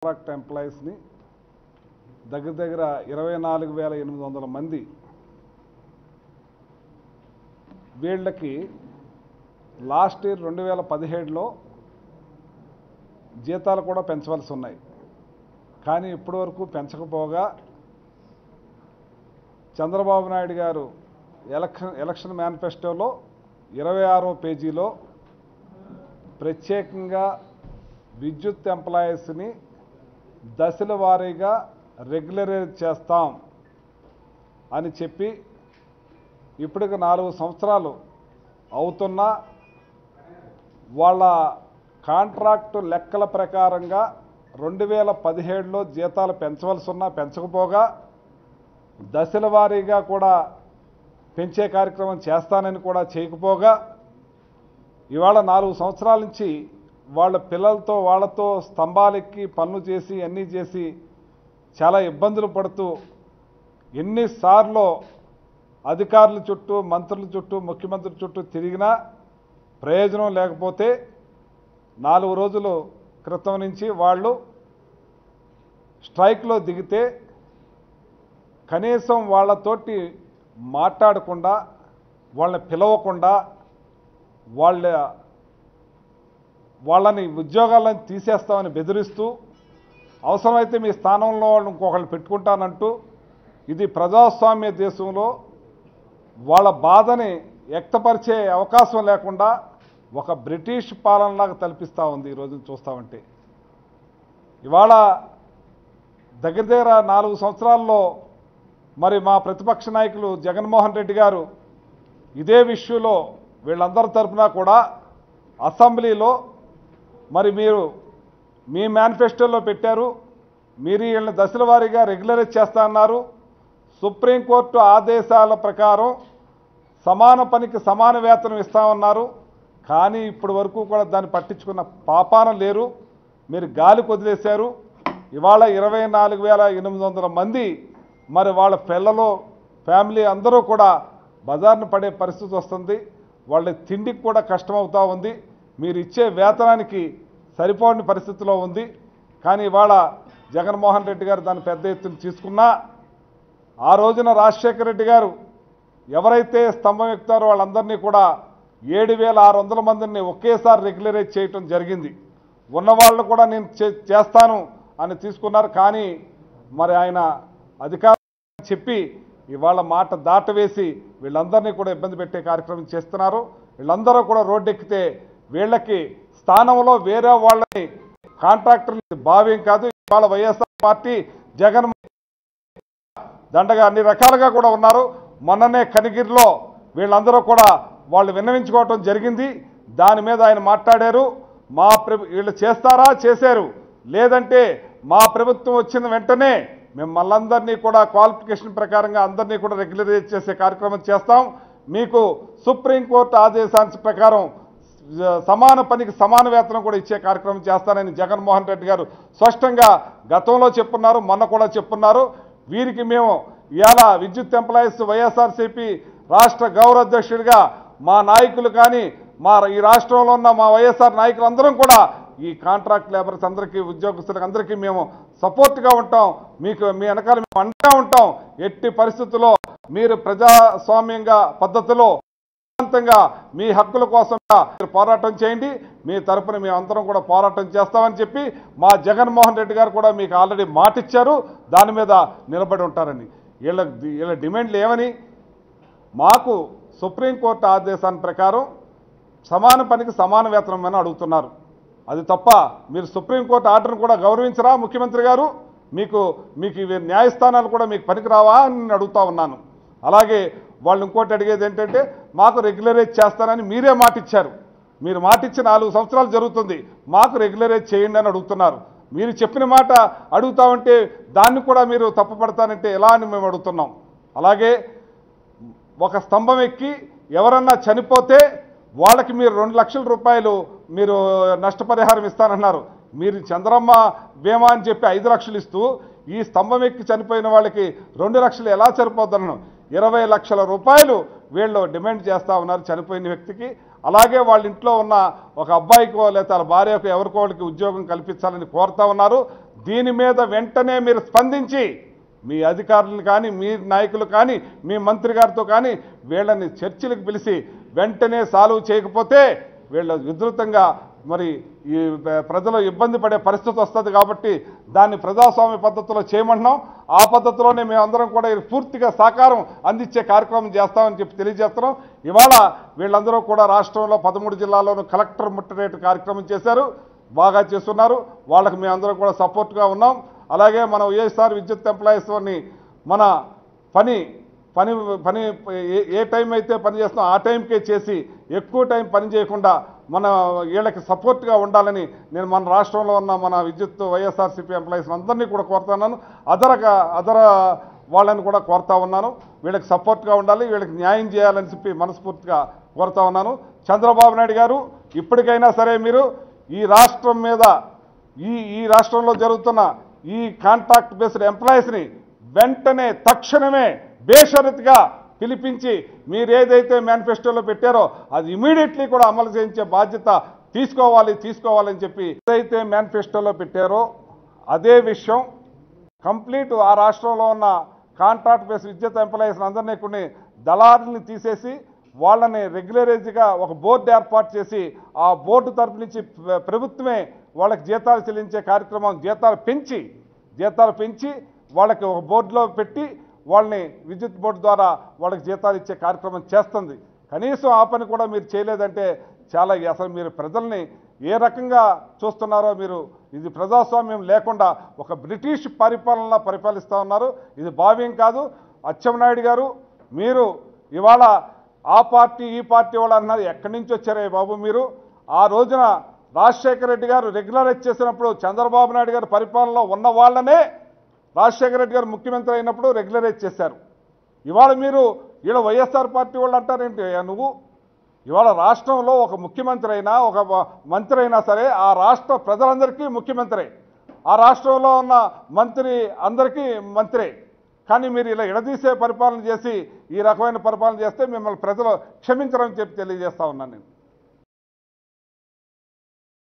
contract ఎంప్లాయీస్ని దగ్గర దగ్గర ఇరవై నాలుగు వేల ఎనిమిది వందల మంది వీళ్ళకి లాస్ట్ ఇయర్ రెండు వేల పదిహేడులో జీతాలు కూడా పెంచవలసి ఉన్నాయి కానీ ఇప్పటివరకు పెంచకపోగా చంద్రబాబు నాయుడు గారు ఎలక్షన్ ఎలక్షన్ మేనిఫెస్టోలో ఇరవై ఆరో పేజీలో ప్రత్యేకంగా విద్యుత్ ఎంప్లాయీస్ని దశల వారీగా రెగ్యులరైజ్ చేస్తాం అని చెప్పి ఇప్పటికి నాలుగు సంవత్సరాలు అవుతున్నా వాళ్ళ కాంట్రాక్టు లెక్కల ప్రకారంగా రెండు వేల పదిహేడులో జీతాలు పెంచవలసి ఉన్నా పెంచకపోగా దశల వారీగా కూడా పెంచే కార్యక్రమం చేస్తానని కూడా చేయకపోగా ఇవాళ నాలుగు సంవత్సరాల నుంచి వాళ్ళ పిల్లలతో వాళ్ళతో స్తంభాలెక్కి పనులు చేసి అన్నీ చేసి చాలా ఇబ్బందులు పడుతూ ఎన్నిసార్లు అధికారుల చుట్టూ మంత్రుల చుట్టూ ముఖ్యమంత్రి చుట్టూ తిరిగినా ప్రయోజనం లేకపోతే నాలుగు రోజులు క్రితం నుంచి వాళ్ళు స్ట్రైక్లో దిగితే కనీసం వాళ్ళతోటి మాట్లాడకుండా వాళ్ళని పిలవకుండా వాళ్ళ వాళ్ళని ఉద్యోగాలను తీసేస్తామని బెదిరిస్తూ అవసరమైతే మీ స్థానంలో వాళ్ళు ఇంకొకళ్ళు పెట్టుకుంటానంటూ ఇది ప్రజాస్వామ్య దేశంలో వాళ్ళ బాధని వ్యక్తపరిచే అవకాశం లేకుండా ఒక బ్రిటిష్ పాలనలాగా తలపిస్తూ ఉంది ఈరోజు చూస్తూ ఉంటే ఇవాళ దగ్గర దగ్గర నాలుగు సంవత్సరాల్లో మరి మా ప్రతిపక్ష నాయకులు జగన్మోహన్ రెడ్డి గారు ఇదే విషయంలో వీళ్ళందరి తరఫున కూడా అసెంబ్లీలో మరి మీరు మీ మేనిఫెస్టోలో పెట్టారు మీరు వీళ్ళని దశల వారీగా రెగ్యులరైజ్ చేస్తా అన్నారు సుప్రీంకోర్టు ఆదేశాల ప్రకారం సమాన పనికి సమాన వేతనం ఇస్తామన్నారు కానీ ఇప్పటి వరకు కూడా దాన్ని పట్టించుకున్న పాపాన లేరు మీరు గాలి వదిలేశారు ఇవాళ ఇరవై నాలుగు వేల ఎనిమిది వందల మంది మరి వాళ్ళ పిల్లలు ఫ్యామిలీ అందరూ కూడా బజార్ను పడే పరిస్థితి వస్తుంది వాళ్ళ తిండికి కూడా కష్టమవుతూ ఉంది మీరు ఇచ్చే వేతనానికి సరిపోని పరిస్థితిలో ఉంది కానీ ఇవాళ జగన్మోహన్ రెడ్డి గారు దాన్ని పెద్ద ఎత్తున తీసుకున్నా ఆ రోజున రాజశేఖర రెడ్డి గారు ఎవరైతే స్తంభం ఎక్కుతారో వాళ్ళందరినీ కూడా ఏడు వేల ఆరు వందల మందిని ఒకేసారి రెగ్యులరైజ్ చేయటం జరిగింది ఉన్నవాళ్ళు కూడా నేను చే- చేస్తాను అని తీసుకున్నారు కానీ మరి ఆయన అధికారం చెప్పి ఇవాళ మాట దాటవేసి వీళ్ళందరినీ కూడా ఇబ్బంది పెట్టే కార్యక్రమం చేస్తున్నారు వీళ్ళందరూ కూడా రోడ్డెక్కితే వీళ్ళకి స్థానంలో వేరే వాళ్ళని కాంట్రాక్టర్లు భావ్యం కాదు ఇవాళ వైఎస్ఆర్ పార్టీ జగన్ దండగా అన్ని రకాలుగా కూడా ఉన్నారు మొన్ననే కనిగిరిలో వీళ్ళందరూ కూడా వాళ్ళు విన్నవించుకోవటం జరిగింది దాని మీద ఆయన మాట్లాడారు మా ప్రభు వీళ్ళు చేస్తారా చేశారు లేదంటే మా ప్రభుత్వం వచ్చిన వెంటనే మేము మళ్ళందరినీ కూడా క్వాలిఫికేషన్ ప్రకారంగా అందరినీ కూడా రెగ్యులరైజ్ చేసే కార్యక్రమం చేస్తాం మీకు సుప్రీంకోర్టు ఆదేశాల ప్రకారం సమాన పనికి సమాన వేతనం కూడా ఇచ్చే కార్యక్రమం చేస్తానని జగన్మోహన్ రెడ్డి గారు స్పష్టంగా గతంలో చెప్పున్నారు మొన్న కూడా చెప్పున్నారు వీరికి మేము ఇవాళ విద్యుత్ ఎంప్లాయీస్ వైఎస్ఆర్సీపీ రాష్ట్ర గౌరవ అధ్యక్షుడిగా మా నాయకులు కానీ మా ఈ రాష్ట్రంలో ఉన్న మా వైఎస్ఆర్ నాయకులందరం కూడా ఈ కాంట్రాక్ట్ లేబర్స్ అందరికీ ఉద్యోగస్తులకు అందరికీ మేము సపోర్ట్గా ఉంటాం మీకు మీ వెనకాల మేము అండగా ఉంటాం ఎట్టి పరిస్థితుల్లో మీరు ప్రజాస్వామ్యంగా పద్ధతిలో శాంతంగా మీ హక్కుల కోసం మీరు పోరాటం చేయండి మీ తరపున మేము అందరం కూడా పోరాటం చేస్తామని చెప్పి మా జగన్మోహన్ రెడ్డి గారు కూడా మీకు ఆల్రెడీ మాట ఇచ్చారు దాని మీద నిలబడి ఉంటారని వీళ్ళ వీళ్ళ డిమాండ్లు ఏమని మాకు సుప్రీంకోర్టు ఆదేశాన్ని ప్రకారం సమాన పనికి సమాన వేతనం అని అడుగుతున్నారు అది తప్ప మీరు సుప్రీంకోర్టు ఆర్డర్ని కూడా గౌరవించరా ముఖ్యమంత్రి గారు మీకు మీకు ఇవి న్యాయస్థానాలు కూడా మీకు పనికిరావా అని నేను అడుగుతా ఉన్నాను అలాగే వాళ్ళు ఇంకోటి అడిగేది ఏంటంటే మాకు రెగ్యులరైజ్ చేస్తానని మీరే మాట ఇచ్చారు మీరు మాట ఇచ్చి నాలుగు సంవత్సరాలు జరుగుతుంది మాకు రెగ్యులరైజ్ చేయండి అని అడుగుతున్నారు మీరు చెప్పిన మాట అడుగుతా ఉంటే దాన్ని కూడా మీరు తప్పుపడతానంటే ఎలా అని మేము అడుగుతున్నాం అలాగే ఒక స్తంభం ఎక్కి ఎవరన్నా చనిపోతే వాళ్ళకి మీరు రెండు లక్షల రూపాయలు మీరు నష్టపరిహారం ఇస్తానన్నారు మీరు చంద్రమ్మ బీమా అని చెప్పి ఐదు లక్షలు ఇస్తూ ఈ స్తంభం ఎక్కి చనిపోయిన వాళ్ళకి రెండు లక్షలు ఎలా సరిపోద్దన్నాను ఇరవై లక్షల రూపాయలు వీళ్ళు డిమాండ్ చేస్తూ ఉన్నారు చనిపోయిన వ్యక్తికి అలాగే వాళ్ళ ఇంట్లో ఉన్న ఒక అబ్బాయికో లేదా వాళ్ళ భార్యకో ఎవరికో వాళ్ళకి ఉద్యోగం కల్పించాలని కోరుతా ఉన్నారు దీని మీద వెంటనే మీరు స్పందించి మీ అధికారులు కానీ మీ నాయకులు కానీ మీ మంత్రి గారితో కానీ వీళ్ళని చర్చలకు పిలిచి వెంటనే సాల్వ్ చేయకపోతే వీళ్ళ విధృతంగా మరి ఈ ప- ప్రజలు ఇబ్బంది పడే పరిస్థితి వస్తుంది కాబట్టి దాన్ని ప్రజాస్వామ్య పద్ధతిలో చేయమంటున్నాం ఆ పద్ధతిలోనే మేమందరం కూడా ఇది పూర్తిగా సహకారం అందించే కార్యక్రమం చేస్తామని చెప్పి తెలియజేస్తున్నాం ఇవాళ వీళ్ళందరూ కూడా రాష్ట్రంలో పదమూడు జిల్లాల్లోనూ కలెక్టర్ ముట్టడేటు కార్యక్రమం చేశారు బాగా చేస్తున్నారు వాళ్ళకి మేమందరం కూడా సపోర్ట్గా ఉన్నాం అలాగే మనం ఏఎస్ఆర్ విద్యుత్ ఎంప్లాయీస్ని మన పని పని పని ఏ- ఏ టైం అయితే పని చేస్తున్నాం ఆ టైంకే చేసి ఎక్కువ టైం పని చేయకుండా మన వీళ్ళకి సపోర్ట్గా ఉండాలని నేను మన రాష్ట్రంలో ఉన్న మన విద్యుత్ వైఎస్ఆర్సీపీ ఎంప్లాయీస్ అందరినీ కూడా కోరుతున్నాను అదర అదర వాళ్ళని కూడా కోరుతా ఉన్నాను వీళ్ళకి సపోర్ట్గా ఉండాలి వీళ్ళకి న్యాయం చేయాలని చెప్పి మనస్ఫూర్తిగా కోరుతా ఉన్నాను చంద్రబాబు నాయుడు గారు ఇప్పటికైనా సరే మీరు ఈ రాష్ట్రం మీద ఈ ఈ రాష్ట్రంలో జరుగుతున్న ఈ కాంట్రాక్ట్ బేస్డ్ ఎంప్లాయీస్ని వెంటనే తక్షణమే బేషరతుగా పిలిపించి మీరు ఏదైతే మేనిఫెస్టోలో పెట్టారో అది ఇమీడియట్లీ కూడా అమలు చేయించే బాధ్యత తీసుకోవాలి తీసుకోవాలని చెప్పి ఏదైతే మేనిఫెస్టోలో పెట్టారో అదే విషయం కంప్లీట్ ఆ రాష్ట్రంలో ఉన్న కాంట్రాక్ట్ బేస్ విద్యుత్ ఎంప్లాయీస్ అందరినీ కొన్ని దళారుల్ని తీసేసి వాళ్ళని రెగ్యులరైజ్గా ఒక బోర్డు ఏర్పాటు చేసి ఆ బోర్డు తరపు నుంచి ప్ర- ప్రభుత్వమే వాళ్ళకి జీతాలు చెల్లించే కార్యక్రమం జీతాలు పెంచి జీతాలు పెంచి వాళ్ళకి ఒక బోర్డులో పెట్టి వాళ్ళని విద్యుత్ బోర్డు ద్వారా వాళ్ళకి జీతాలు ఇచ్చే కార్యక్రమం చేస్తుంది కనీసం ఆ పని కూడా మీరు చేయలేదంటే చాలా అసలు మీరు ప్రజల్ని ఏ రకంగా చూస్తున్నారో మీరు ఇది ప్రజాస్వామ్యం లేకుండా ఒక బ్రిటిష్ పరిపాలన పరిపాలిస్తూ ఉన్నారు ఇది భావ్యం కాదు అచ్చెన్నాయుడు గారు మీరు ఇవాళ ఆ పార్టీ ఈ పార్టీ వాళ్ళు అన్నారు ఎక్కడి నుంచి వచ్చారే బాబు మీరు ఆ రోజున రాజశేఖర రెడ్డి గారు రెగ్యులరైజ్ చేసినప్పుడు చంద్రబాబు నాయుడు గారి పరిపాలనలో ఉన్న వాళ్ళనే రాజశేఖర రెడ్డి గారు ముఖ్యమంత్రి అయినప్పుడు రెగ్యులరైజ్ చేశారు ఇవాళ మీరు ఈడ వైఎస్ఆర్ పార్టీ వాళ్ళు అంటారేంటి అయ్యా నువ్వు ఇవాళ రాష్ట్రంలో ఒక ముఖ్యమంత్రి అయినా ఒక మ- మంత్రి అయినా సరే ఆ రాష్ట్ర ప్రజలందరికీ ముఖ్యమంత్రి ఆ రాష్ట్రంలో ఉన్న మంత్రి అందరికీ మంత్రి కానీ మీరు ఇలా ఎడదీసే పరిపాలన చేసి ఈ రకమైన పరిపాలన చేస్తే మిమ్మల్ని ప్రజలు క్షమించరని చెప్పి తెలియజేస్తా ఉన్నాను నేను